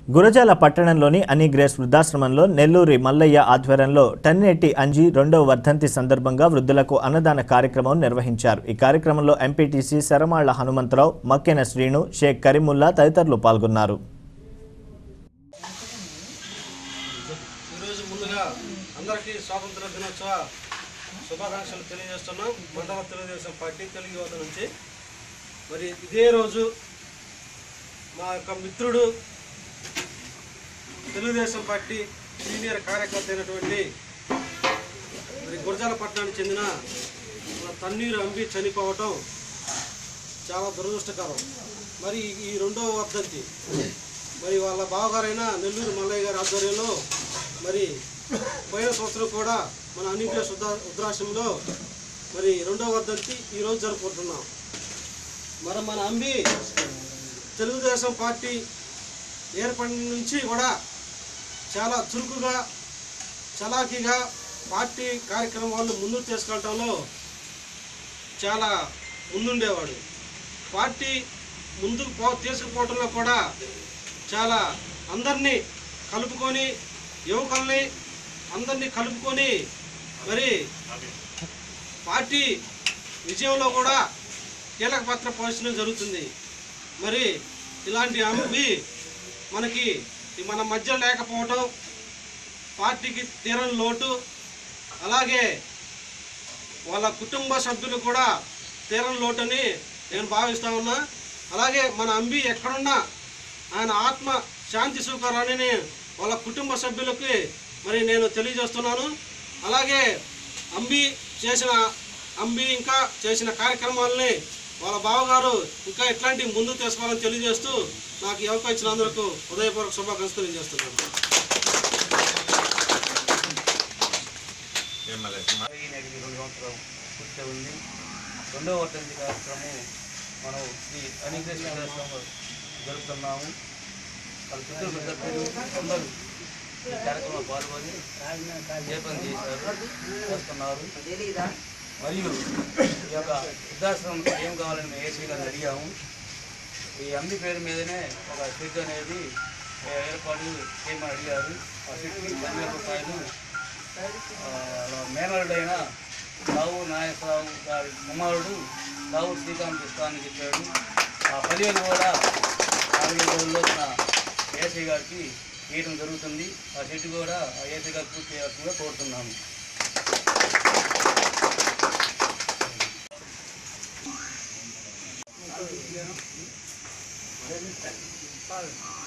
గురజాల పట్టణంలోని అనీ గ్రేస్ వృద్ధాశ్రమంలో నెల్లూరి మల్లయ్య ఆధ్వర్యంలో టన్నెట్టి అంజి రెండవ వర్ధంతి సందర్భంగా వృద్ధులకు అన్నదాన కార్యక్రమం నిర్వహించారు ఈ కార్యక్రమంలో ఎంపీటీసీ శరమాళ్ల హనుమంతరావు మక్కెన శ్రీను షేక్ కరీముల్లా తదితరులు పాల్గొన్నారు ఈరోజు ముందుగా అందరికీ స్వాతంత్ర దినోత్సవ శుభాకాంక్షలు తెలియజేస్తున్నాం మండల తెలుగుదేశం పార్టీ తెలుగు యువత నుంచి మరి ఇదే రోజు మా యొక్క మిత్రుడు తెలుగుదేశం పార్టీ సీనియర్ కార్యకర్త అయినటువంటి మరి గురజాల పట్టణానికి చెందిన మన తన్నీరు అంబి చనిపోవటం చాలా దురదృష్టకరం మరి ఈ రెండవ వర్ధంతి మరి వాళ్ళ బావగారైన నెల్లూరు మల్లయ్య గారి ఆధ్వర్యంలో మరి పోయిన సంవత్సరం కూడా మన అనిగ్రహ వృద్ధా వృద్ధాశ్రమంలో మరి రెండవ వర్ధంతి ఈరోజు జరుపుకుంటున్నాం మరి మన అంబి తెలుగుదేశం పార్టీ ఏర్పడిన నుంచి కూడా చాలా చురుకుగా చలాకీగా పార్టీ కార్యక్రమాలను ముందుకు తీసుకెళ్ళటంలో చాలా ముందుండేవాడు పార్టీ ముందుకు పో తీసుకుపోవడంలో కూడా చాలా అందరినీ కలుపుకొని యువకుల్ని అందరినీ కలుపుకొని మరి పార్టీ విజయంలో కూడా కీలక పాత్ర పోషించడం జరుగుతుంది మరి ఇలాంటి అంబి మనకి ఈ మన మధ్య లేకపోవటం పార్టీకి తీరని లోటు అలాగే వాళ్ళ కుటుంబ సభ్యులు కూడా తీరని లోటని నేను భావిస్తా ఉన్నా అలాగే మన అంబి ఎక్కడున్నా ఆయన ఆత్మ శాంతి సుఖరాలని వాళ్ళ కుటుంబ సభ్యులకి మరి నేను తెలియజేస్తున్నాను అలాగే అంబి చేసిన అంబి ఇంకా చేసిన కార్యక్రమాలని వాళ్ళ బావగారు ఇంకా ఎట్లాంటి ముందు తీసుకోవాలని తెలియజేస్తూ నాకు ఈ అవకాశం ఇచ్చినందుకు ఉదయపూర్వక శుభాకాంక్షలు తెలియజేస్తున్నాను ఈ నేటికి రెండు సంవత్సరం పూర్తి ఉంది రెండవ వర్ధంతి కార్యక్రమం మనం శ్రీ అనిగ్రేస్ విద్యాశ్రమంలో జరుపుతున్నాము వాళ్ళ చుట్టూ పెద్ద పేరు అందరూ ఈ కార్యక్రమంలో పాల్గొని జయపం చేశారు చేస్తున్నారు మరియు ఈ యొక్క వృద్ధాశ్రమం ఏం కావాలని మేము ఏసీ గారిని అడిగాము ఈ అంబి పేరు మీదనే ఒక షెడ్ అనేది ఏ- ఏర్పాటు చేయమని అడిగారు ఆ షెడ్కి పదివేల రూపాయలు మేనరుడైన రావు నాయకరావు గారి కుమారుడు రావు శ్రీకాంత్ ఇస్తానని చెప్పాడు ఆ పదివేలు కూడా నాలుగైదు రోజుల్లో మన ఏసీ గారికి వేయడం జరుగుతుంది ఆ చెట్టు కూడా ఆ ఏసీ గారికి పూర్తి చేయాల్సిందిగా కోరుతున్నాము ఆ